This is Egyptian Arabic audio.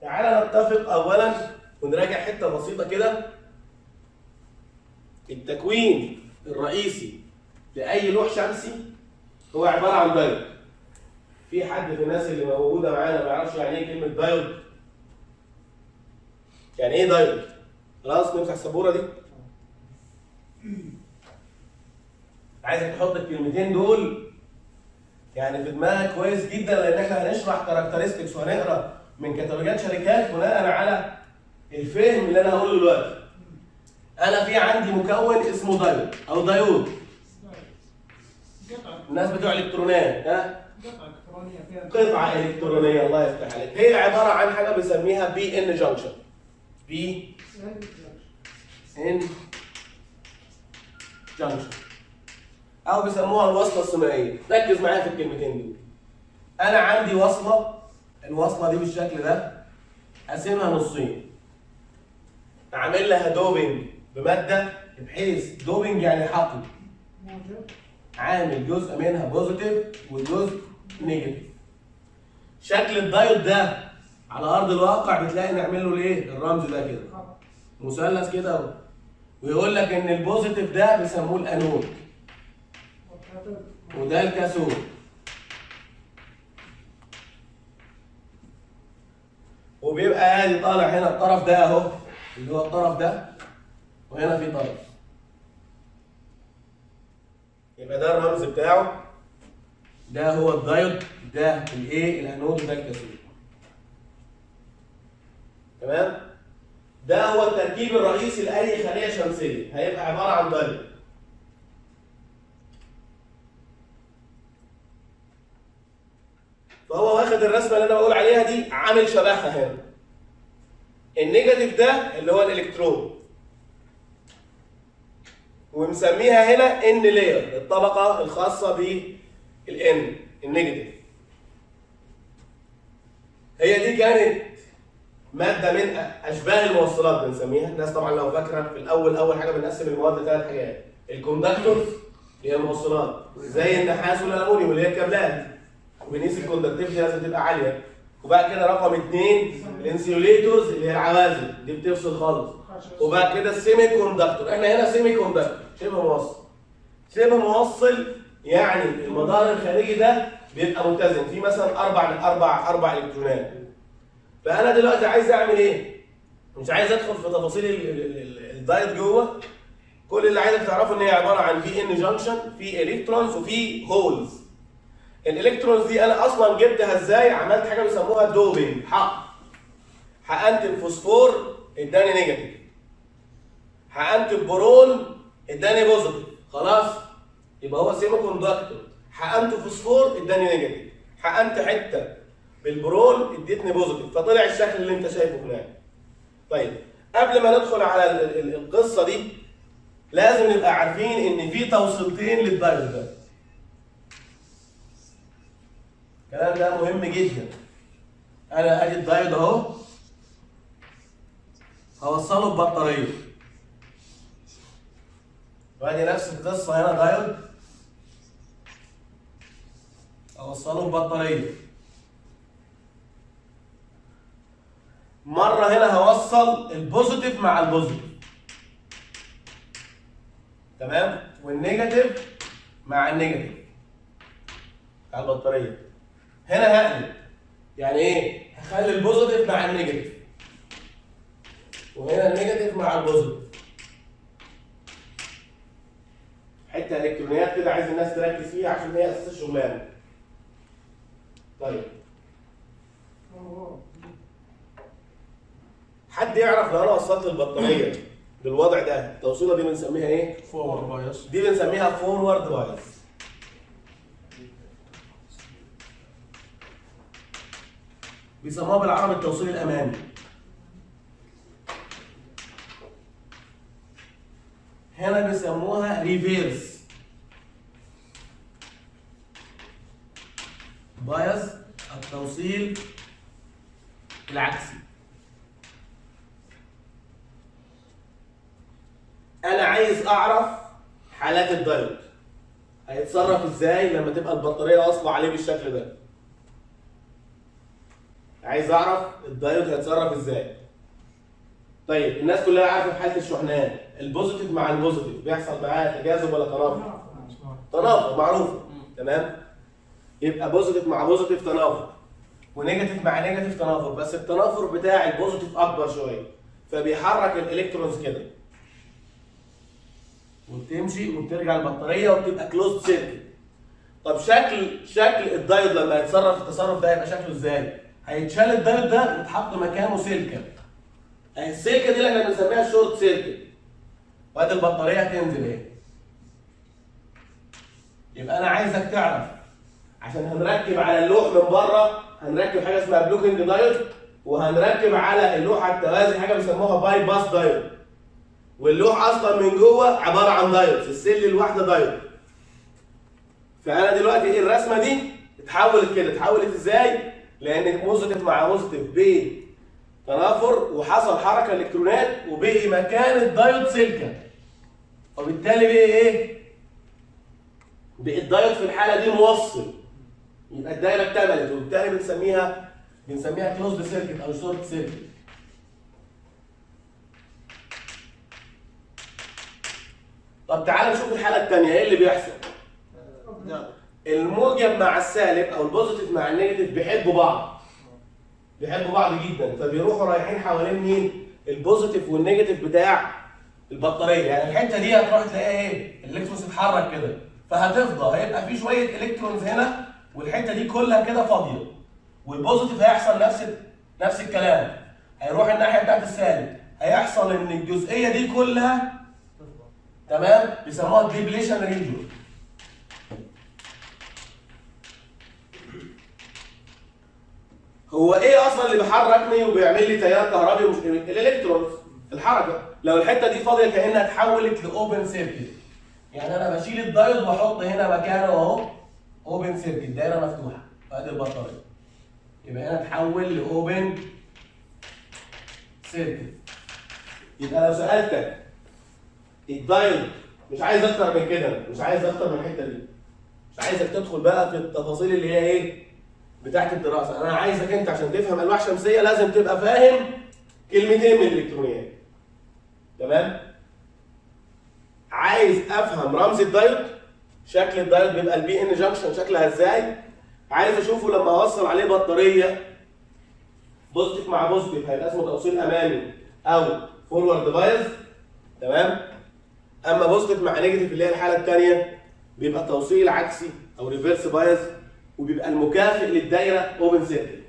تعالى نتفق اولا ونراجع حته بسيطه كده التكوين الرئيسي لاي لوح شمسي هو عباره عن دايود في حد في الناس اللي موجوده معانا ما يعرفش يعني ايه كلمه دايود يعني ايه دايود خلاص نمسح السبوره دي عايزك تحط الكلمتين دول يعني في دماغك كويس جدا لان احنا هنشرح كاركترستكس وهنقرا من كتالوجات شركات بناء على الفهم اللي انا هقوله دلوقتي. انا في عندي مكون اسمه دايود او دايود قطعة الناس بتوع الكترونات ها قطعة إلكترونية فيها قطعه الكترونيه الله يفتح عليك هي عباره عن حاجه بنسميها بي ان جانكشن بي ان جانكشن او بيسموها الوصله الثنائيه ركز معايا في الكلمتين دول انا عندي وصله الوصله دي بالشكل ده اقسمها نصين اعمل لها دوبنج بماده بحيث دوبنج يعني حقن موجب عامل جزء منها بوزيتيف وجزء نيجاتيف شكل الدايود ده على ارض الواقع بتلاقي نعمل له الايه الرمز ده كده خط مثلث كده اهو ويقول لك ان البوزيتيف ده بيسموه الانود والكاتب وده الكاثود وبيبقى ادي طالع هنا الطرف ده اهو اللي هو الطرف ده وهنا في طرف يبقى ده الرمز بتاعه ده هو الدايود ده الايه الانود وده الكاثود تمام ده هو التركيب الرئيسي لاي خليه شمسيه هيبقى عباره عن دايود فهو واخد الرسمه اللي انا بقول عليها دي عامل شبهها هنا النيجاتيف ده اللي هو الالكترون ومسميها هنا ان لاير الطبقه الخاصه بالان النيجاتيف هي دي كانت ماده من اشباه الموصلات بنسميها الناس طبعا لو فاكره في الاول اول حاجه بنقسم المواد لثلاث حاجات الكوندكتورز اللي هي الموصلات زي النحاس والالومنيوم اللي هي الكابلات وبنقيس الكوندكتيفيتي لازم تبقى عاليه وبعد كده رقم اثنين الانسيوليتورز اللي هي العوازل دي بتفصل خالص وبعد كده السيمي كوندكتور احنا هنا سيمي كوندكتور شبه موصل شبه موصل يعني المدار الخارجي ده بيبقى متزن فيه مثلا اربع اربع اربع الكترونات فانا دلوقتي عايز اعمل ايه؟ مش عايز ادخل في تفاصيل ال- ال- ال- الدايت جوه كل اللي عايزك تعرفه ان هي عباره عن في ان جانكشن في الكترونز وفي هولز الالكترونز دي انا اصلا جبتها ازاي عملت حاجه بيسموها دوبنج حق حقنت الفوسفور اداني نيجاتيف حقنت البورون اداني بوزيتيف خلاص يبقى هو سيمي كوندكتور حقنت فوسفور اداني نيجاتيف حقنت حته بالبرون اديتني بوزيتيف فطلع الشكل اللي انت شايفه هناك طيب قبل ما ندخل على ال- ال- القصه دي لازم نبقى عارفين ان في توصيلتين للدايود ده الكلام ده مهم جدا انا ادي الدايود اهو هوصله ببطاريه وادي نفس القصه هنا دايود اوصله ببطاريه مره هنا هوصل البوزيتيف مع البوزيتيف تمام والنيجاتيف مع النيجاتيف على البطاريه هنا هقلب يعني ايه هخلي البوزيتيف مع النيجاتيف وهنا النيجاتيف مع البوزيتيف حته الكترونيات كده عايز الناس تركز فيها عشان هي اساس الشغلانه طيب حد يعرف لو انا وصلت البطاريه بالوضع ده التوصيله دي بنسميها ايه؟ فورورد بايس دي بنسميها فورورد بايس بيسموها بالعربي التوصيل الامامي هنا بيسموها ريفيرس بايس التوصيل العكسي انا عايز اعرف حالات الدايود هيتصرف ازاي لما تبقى البطاريه واصله عليه بالشكل ده عايز اعرف الدايود هيتصرف ازاي طيب الناس كلها عارفه في حاله الشحنات البوزيتيف مع البوزيتيف بيحصل معاه تجاذب ولا تنافر تنافر معروفه تمام يبقى بوزيتيف مع بوزيتيف تنافر ونيجاتيف مع نيجاتيف تنافر بس التنافر بتاع البوزيتيف اكبر شويه فبيحرك الالكترونز كده وبتمشي وبترجع البطاريه وبتبقى كلوزد سيركت طب شكل شكل الدايود لما يتصرف التصرف ده هيبقى شكله ازاي؟ هيتشال الدايود ده ويتحط مكانه سلكه اهي السلكه دي اللي احنا بنسميها شورت سيركت وادي البطاريه هتنزل اهي يبقى انا عايزك تعرف عشان هنركب على اللوح من بره هنركب حاجه اسمها بلوكينج دايود وهنركب على اللوحه التوازي حاجه بيسموها باي باس دايود واللوح اصلا من جوه عباره عن دايود السل الواحده دايود فانا دلوقتي ايه الرسمه دي اتحولت كده اتحولت ازاي لان بوزيتيف مع بوزيتيف ب تنافر وحصل حركه الكترونات وبقي مكان الدايود سلكه وبالتالي بقي ايه بقى الدايود في الحاله دي موصل يبقى الدايره اكتملت وبالتالي بنسميها بنسميها كلوزد سيركت او شورت سيركت طب تعالى نشوف الحاله الثانيه ايه اللي بيحصل الموجب مع السالب او البوزيتيف مع النيجاتيف بيحبوا بعض بيحبوا بعض جدا فبيروحوا رايحين حوالين مين البوزيتيف والنيجاتيف بتاع البطاريه يعني الحته دي هتروح تلاقيها ايه الالكترونز اتحرك كده فهتفضى هيبقى في شويه الكترونز هنا والحته دي كلها كده فاضيه والبوزيتيف هيحصل نفس نفس الكلام هيروح الناحيه بتاعت السالب هيحصل ان الجزئيه دي كلها تمام بيسموها ديبليشن ريجون هو ايه اصلا اللي بيحركني وبيعمل لي تيار كهربي ومش الالكترونز الحركه لو الحته دي فاضيه كانها اتحولت لاوبن سيركت يعني انا بشيل الدايود واحط هنا مكانه اهو اوبن سيركت دايره مفتوحه ادي البطاريه يبقى هنا اتحول لاوبن سيركت يبقى لو سالتك الدايود مش عايز اكتر من كده مش عايز اكتر من الحته دي مش عايزك تدخل بقى في التفاصيل اللي هي ايه بتاعت الدراسه انا عايزك انت عشان تفهم الواح شمسيه لازم تبقى فاهم كلمتين من الالكترونيات تمام عايز افهم رمز الدايود شكل الدايود بيبقى البي ان جنكشن شكلها ازاي عايز اشوفه لما اوصل عليه بطاريه بوزيتيف مع بوزيتيف هيبقى اسمه توصيل امامي او فورورد بايز تمام اما بوزيتيف مع نيجاتيف اللي هي الحاله الثانيه بيبقى توصيل عكسي او ريفرس بايز وبيبقى المكافئ للدايره اوبن سيركت